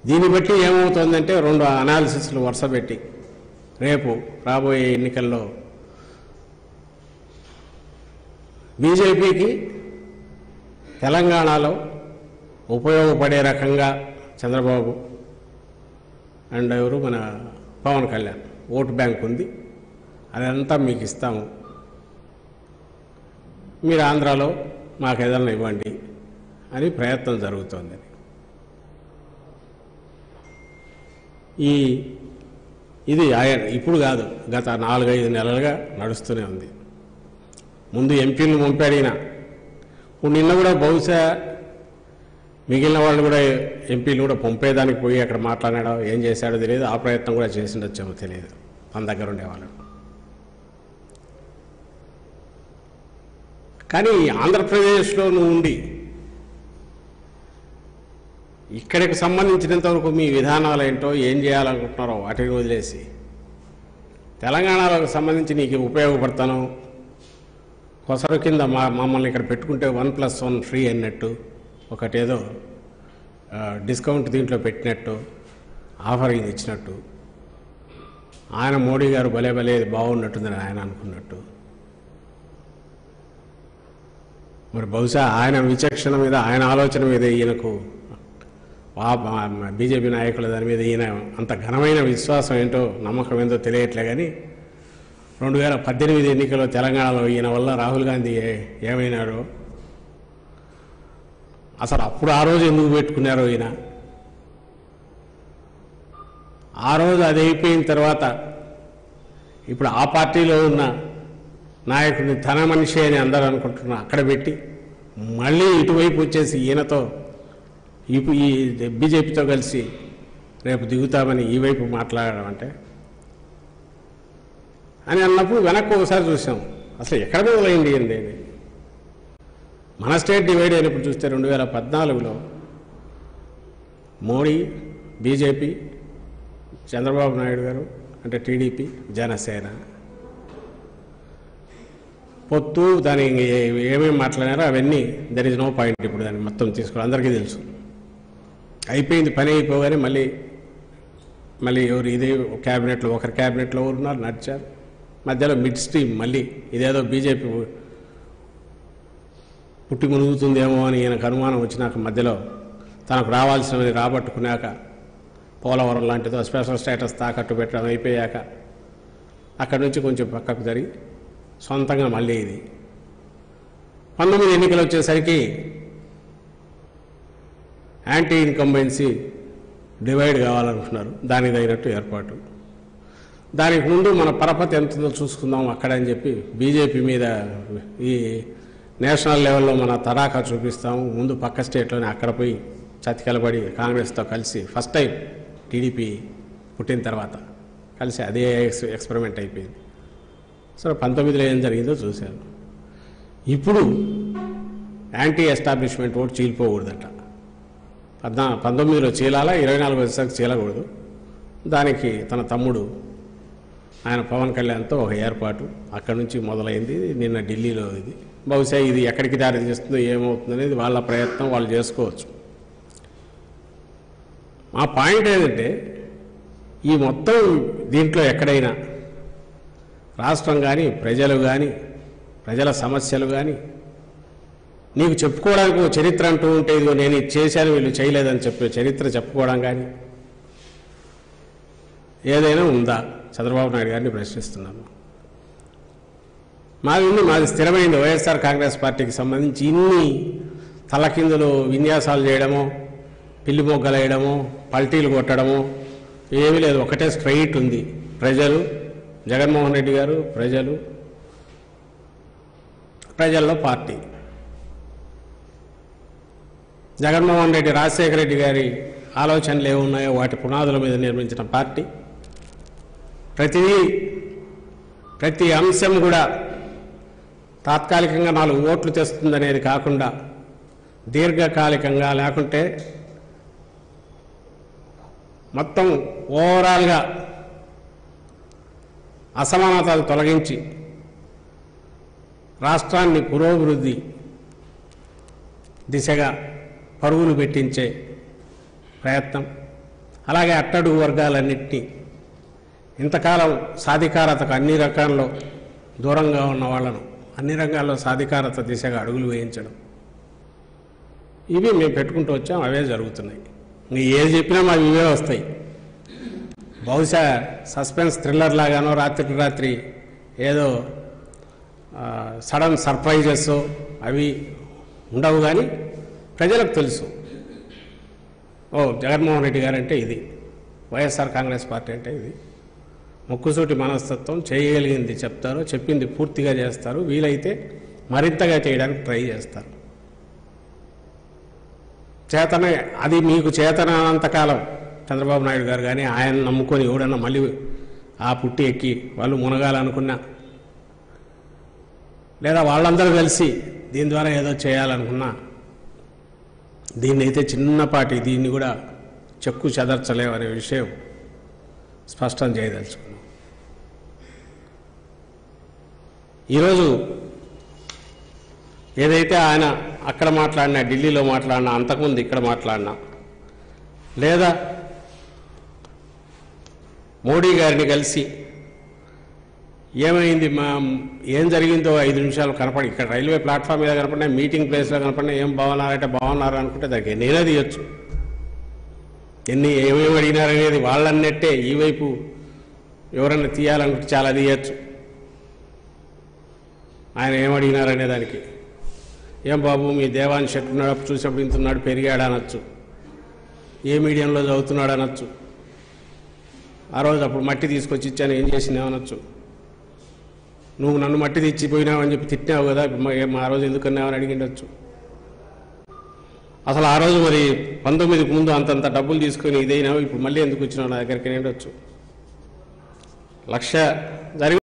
దీన్ని బట్టి ఏమవుతుందంటే రెండు అనాలిసిస్లు వరుస పెట్టి రేపు రాబోయే ఎన్నికల్లో బీజేపీకి తెలంగాణలో ఉపయోగపడే రకంగా చంద్రబాబు అండ్ ఎవరు మన పవన్ కళ్యాణ్ ఓటు బ్యాంక్ ఉంది అదంతా మీకు ఇస్తాము మీరు ఆంధ్రాలో మాకు ఏదైనా ఇవ్వండి అని ప్రయత్నం జరుగుతోంది ఈ ఇది ఆయన ఇప్పుడు కాదు గత నాలుగైదు నెలలుగా నడుస్తూనే ఉంది ముందు ఎంపీలు పంపాడిన ఇప్పుడు నిన్న కూడా బహుశా మిగిలిన వాళ్ళు కూడా ఎంపీలు కూడా పంపేదానికి పోయి అక్కడ మాట్లాడాడో ఏం చేశాడో తెలియదు ఆ ప్రయత్నం కూడా చేసిండొచ్చేమో తెలియదు మన దగ్గర ఉండేవాళ్ళు కానీ ఆంధ్రప్రదేశ్లో నువ్వు ఉండి ఇక్కడికి సంబంధించినంత వరకు మీ విధానాలు ఏంటో ఏం చేయాలనుకుంటున్నారో వాటిని వదిలేసి తెలంగాణకు సంబంధించి నీకు ఉపయోగపడతాను కొసరు కింద మా మమ్మల్ని ఇక్కడ పెట్టుకుంటే వన్ ప్లస్ వన్ ఫ్రీ అన్నట్టు ఒకటేదో ఆ, డిస్కౌంట్ దీంట్లో పెట్టినట్టు ఆఫర్ ఇది ఇచ్చినట్టు ఆయన మోడీ గారు భలే భలే ఇది బాగున్నట్టుందని ఆయన అనుకున్నట్టు మరి బహుశా ఆయన విచక్షణ మీద ఆయన ఆలోచన మీద ఈయనకు బీజేపీ నాయకుల దాని మీద ఈయన అంత ఘనమైన విశ్వాసం ఏంటో నమ్మకం ఏంటో తెలియట్లే కానీ రెండు వేల పద్దెనిమిది ఎన్నికల్లో తెలంగాణలో ఈయన వల్ల రాహుల్ గాంధీ ఏ- ఏమైనాడో అసలు అప్పుడు ఆ రోజు ఎందుకు పెట్టుకున్నారో ఈయన ఆ రోజు అది అయిపోయిన తర్వాత ఇప్పుడు ఆ పార్టీలో ఉన్న నాయకుడిని తన మనిషి అని అందరూ అనుకుంటున్నా అక్కడ పెట్టి మళ్ళీ ఇటువైపు వచ్చేసి ఈయనతో ఇప్పు- ఈ బీజేపీతో కలిసి రేపు దిగుతామని ఈ వైపు మాట్లాడడం అంటే అని అన్నప్పుడు వెనక్కి ఒకసారి చూసాం అసలు ఎక్కడ మొదలైంది ఏంది అని మన స్టేట్ డివైడ్ అయినప్పుడు చూస్తే రెండు వేల పద్నాలుగులో మోడీ బీజేపీ చంద్రబాబు నాయుడు గారు అంటే టీడీపీ జనసేన పొత్తు దాని ఏమేమి మాట్లాడారో అవన్నీ దర్ ఇస్ నో పాయింట్ ఇప్పుడు దాన్ని మొత్తం తీసుకోవాలి అందరికీ తెలుసు అయిపోయింది పని అయిపోగానే మళ్ళీ మళ్ళీ ఎవరు ఇదే క్యాబినెట్లో ఒకరి క్యాబినెట్లో ఎవరు ఉన్నారు నడిచారు మధ్యలో మిడ్ స్ట్రీమ్ మళ్ళీ ఇదేదో బీజేపీ పుట్టి మునుగుతుందేమో అని ఈయనకు అనుమానం వచ్చినాక మధ్యలో తనకు రావాల్సినవి రాబట్టుకున్నాక పోలవరం లాంటిదో స్పెషల్ స్టేటస్ తాకట్టు పెట్టడం అయిపోయాక అక్కడి నుంచి కొంచెం పక్కకు జరిగి సొంతంగా మళ్ళీ ఇది పంతొమ్మిది ఎన్నికలు వచ్చేసరికి యాంటీ ఇన్కంబెన్సీ డివైడ్ కావాలనుకున్నారు దానికి తగినట్టు ఏర్పాటు దానికి ముందు మన పరపతి ఎంత ఉందో చూసుకుందాం అక్కడ అని చెప్పి బీజేపీ మీద ఈ నేషనల్ లెవెల్లో మన తడాకా చూపిస్తాము ముందు పక్క స్టేట్లోనే అక్కడ పోయి చతికిలబడి కాంగ్రెస్తో కలిసి ఫస్ట్ టైం టీడీపీ పుట్టిన తర్వాత కలిసి అదే ఎక్స్ ఎక్స్పెరిమెంట్ అయిపోయింది సరే పంతొమ్మిదిలో ఏం జరిగిందో చూశాను ఇప్పుడు యాంటీ ఎస్టాబ్లిష్మెంట్ ఓటు చీలిపోకూడదట పద్నా పంతొమ్మిదిలో చీలాలా ఇరవై నాలుగు వచ్చేసరికి చీలకూడదు దానికి తన తమ్ముడు ఆయన పవన్ కళ్యాణ్తో ఒక ఏర్పాటు అక్కడి నుంచి మొదలైంది నిన్న ఢిల్లీలో ఇది బహుశా ఇది ఎక్కడికి దారి తీస్తుందో ఏమవుతుందో అనేది వాళ్ళ ప్రయత్నం వాళ్ళు చేసుకోవచ్చు మా పాయింట్ ఏంటంటే ఈ మొత్తం దీంట్లో ఎక్కడైనా రాష్ట్రం కానీ ప్రజలు కానీ ప్రజల సమస్యలు కానీ నీకు చెప్పుకోవడానికి ఒక చరిత్ర అంటూ ఉంటే ఇదిగో నేను ఇది చేశాను వీళ్ళు చేయలేదని చెప్పే చరిత్ర చెప్పుకోవడం కానీ ఏదైనా ఉందా చంద్రబాబు నాయుడు గారిని ప్రశ్నిస్తున్నాను మాది ఉంది మాది స్థిరమైంది వైఎస్ఆర్ కాంగ్రెస్ పార్టీకి సంబంధించి ఇన్ని తలకిందులు విన్యాసాలు చేయడమో పిల్లి మొగ్గలు వేయడమో పల్టీలు కొట్టడమో ఏమీ లేదు ఒకటే స్ట్రైట్ ఉంది ప్రజలు జగన్మోహన్ రెడ్డి గారు ప్రజలు ప్రజల్లో పార్టీ జగన్మోహన్ రెడ్డి రాజశేఖర రెడ్డి గారి ఆలోచనలు ఏమున్నాయో వాటి పునాదుల మీద నిర్మించిన పార్టీ ప్రతిదీ ప్రతి అంశం కూడా తాత్కాలికంగా నాలుగు ఓట్లు తెస్తుందనేది కాకుండా దీర్ఘకాలికంగా లేకుంటే మొత్తం ఓవరాల్గా అసమానతలు తొలగించి రాష్ట్రాన్ని పురోభివృద్ధి దిశగా పరుగులు పెట్టించే ప్రయత్నం అలాగే అట్టడుగు వర్గాలన్నింటినీ ఇంతకాలం సాధికారతకు అన్ని రకాల్లో దూరంగా ఉన్న వాళ్ళను అన్ని రంగాల్లో సాధికారత దిశగా అడుగులు వేయించడం ఇవి మేము పెట్టుకుంటూ వచ్చాం అవే జరుగుతున్నాయి ఇంక ఏది చెప్పినా మాకు ఇవే వస్తాయి బహుశా సస్పెన్స్ థ్రిల్లర్ లాగానో రాత్రికి రాత్రి ఏదో ఆ, సడన్ సర్ప్రైజెస్ అవి ఉండవు కానీ ప్రజలకు తెలుసు ఓ జగన్మోహన్ రెడ్డి గారంటే ఇది వైఎస్ఆర్ కాంగ్రెస్ పార్టీ అంటే ఇది ముక్కుసూటి మనస్తత్వం చేయగలిగింది చెప్తారు చెప్పింది పూర్తిగా చేస్తారు వీలైతే మరింతగా చేయడానికి ట్రై చేస్తారు చేతన అది మీకు చేతనంతకాలం చంద్రబాబు నాయుడు గారు కానీ ఆయన నమ్ముకొని ఎవడన్నా మళ్ళీ ఆ పుట్టి ఎక్కి వాళ్ళు మునగాలనుకున్నా లేదా వాళ్ళందరూ కలిసి దీని ద్వారా ఏదో చేయాలనుకున్నా దీన్ని అయితే చిన్నపాటి దీన్ని కూడా చెక్కు చెదర్చలేమనే విషయం స్పష్టం చేయదలుచుకున్నాం ఈరోజు ఏదైతే ఆయన అక్కడ మాట్లాడినా ఢిల్లీలో మాట్లాడినా అంతకుముందు ఇక్కడ మాట్లాడినా లేదా మోడీ గారిని కలిసి ఏమైంది మా ఏం జరిగిందో ఐదు నిమిషాలు కనపడి ఇక్కడ రైల్వే ప్లాట్ఫామ్ మీద కనపడినా మీటింగ్ ప్లేస్లో కనపడినా ఏం బాగున్నారంటే బాగున్నారు అనుకుంటే దానికి ఎన్నైనా తీయచ్చు ఎన్ని ఏమేమి అడిగినారనేది వాళ్ళన్నట్టే ఈ వైపు ఎవరన్నా తీయాలనుకుంటే చాలా తీయచ్చు ఆయన ఏం అడిగినారనే దానికి ఏం బాబు మీ దేవాన్ని షెట్ ఉన్నాడు చూసినప్పుడు ఇంతున్నాడు పెరిగాడు అనొచ్చు ఏ మీడియంలో చదువుతున్నాడు అనొచ్చు ఆ రోజు అప్పుడు మట్టి తీసుకొచ్చి ఇచ్చాను ఏం చేసినావు అనొచ్చు నువ్వు నన్ను మట్టి తెచ్చిపోయినావు అని చెప్పి తిట్టినావు కదా ఇప్పుడు మరి ఏం ఆ రోజు ఎందుకన్నావు అని అడిగిండొచ్చు అసలు ఆ రోజు మరి పంతొమ్మిదికి ముందు అంతంత డబ్బులు తీసుకొని ఇదైనావు ఇప్పుడు మళ్ళీ ఎందుకు వచ్చినావు నా దగ్గరికి ఉండొచ్చు లక్ష జరిగి